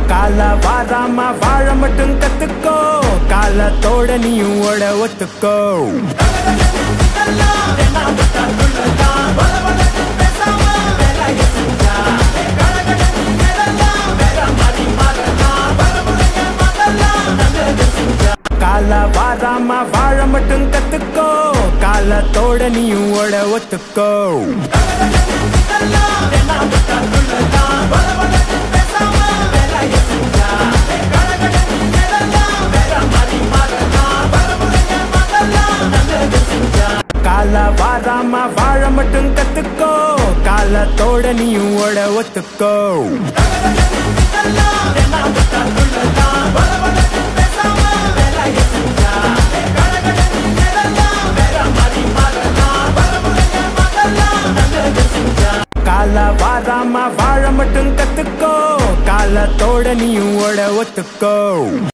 கால வாராம வாழ மட்டும் கத்துக்கோ காலத்தோட நீயும் ஓட ஒத்துக்கோ கால வாராம வாழ மட்டும் கத்துக்கோ காலத்தோட நீயும் ஓட ஒத்துக்கோ கால வாராம வாழ மட்டும் கத்துக்கோ காலத்தோட நீயும் ஓட ஒத்துக்கோ கால வாராம வாழ மட்டும் கத்துக்கோ காலத்தோட நீயும் ஓட ஒத்துக்கோ